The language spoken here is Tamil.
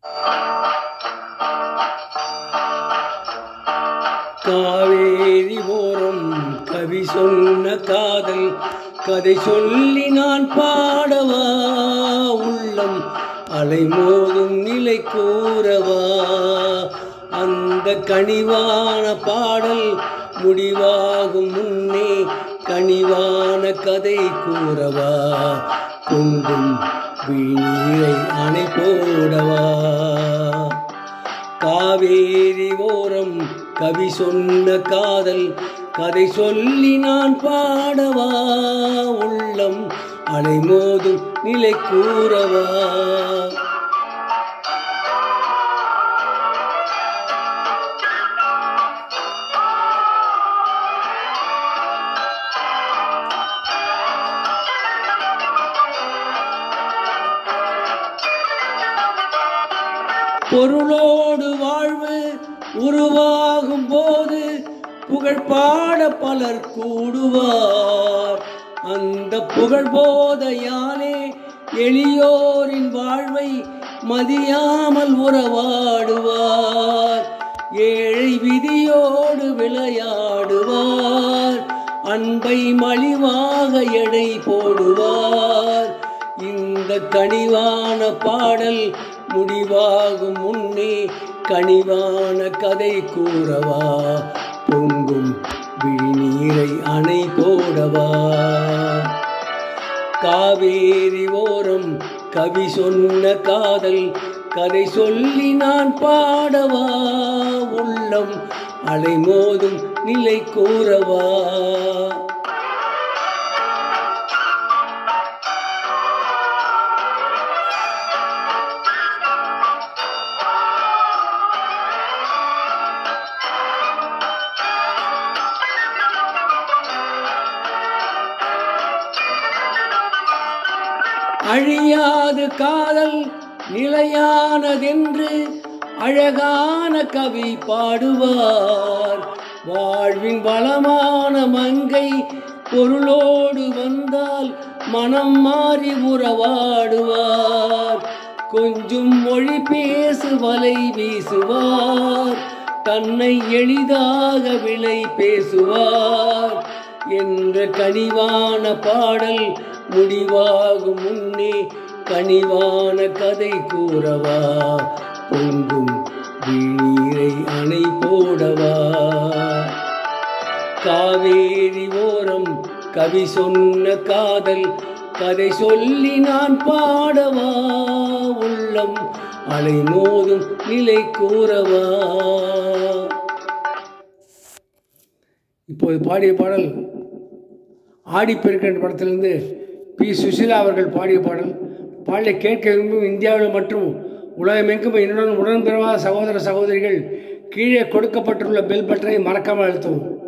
காவேரி ஓரம் கவி சொன்ன காதல் கதை சொல்லி நான் பாடவா உள்ளம் அலைமோதும் நிலை கூறவா அந்த கனிவான பாடல் முடிவாகும் முன்னே கனிவான கதை கூறவா பொங்கும் வீணீரை அணை போடவா காவேரி ஓரம் கவி சொன்ன காதல் கதை சொல்லி நான் பாடவா உள்ளம் அலைமோதும் நிலை கூறவா பொருளோடு வாழ்வு உருவாகும் போது புகழ் பாட பலர் கூடுவார் அந்த புகழ் போதையாலே எளியோரின் வாழ்வை மதியாமல் உறவாடுவார் ஏழை விதியோடு விளையாடுவார் அன்பை மலிவாக எடை போடுவார் இந்த கனிவான பாடல் முடிவாகும் முன்னே கனிவான கதை கூறவா பொங்கும் விழிநீரை அணை போடவா காவேரி ஓரம் கவி சொன்ன காதல் கதை சொல்லி நான் பாடவா உள்ளம் அலைமோதும் நிலை கூறவா அழியாது காதல் நிலையானதென்று அழகான கவி பாடுவார் வாழ்வின் வளமான மங்கை பொருளோடு வந்தால் மனம் மாறி உறவாடுவார் கொஞ்சம் மொழி பேசு வலை வீசுவார் தன்னை எளிதாக விலை பேசுவார் என்ற கனிவான பாடல் முடிவாகும் முன்னே கனிவான கதை கூறவா பொங்கும் வீரை அணை போடவா காவேரி ஓரம் கவி சொன்ன காதல் கதை சொல்லி நான் பாடவா உள்ளம் அலை மோதும் நிலை கூறவா இப்போது பாடிய பாடல் ஆடிப்பெருக்கின்ற படத்திலிருந்து பி சுசிலா அவர்கள் பாடிய பாடல் பாடலை கேட்க விரும்பும் இந்தியாவில் மற்றும் உலகமெங்கும் என்னுடன் உடன்பிறவாத சகோதர சகோதரிகள் கீழே கொடுக்கப்பட்டுள்ள பெல் பட்டனை மறக்காமல் அழுத்தவும்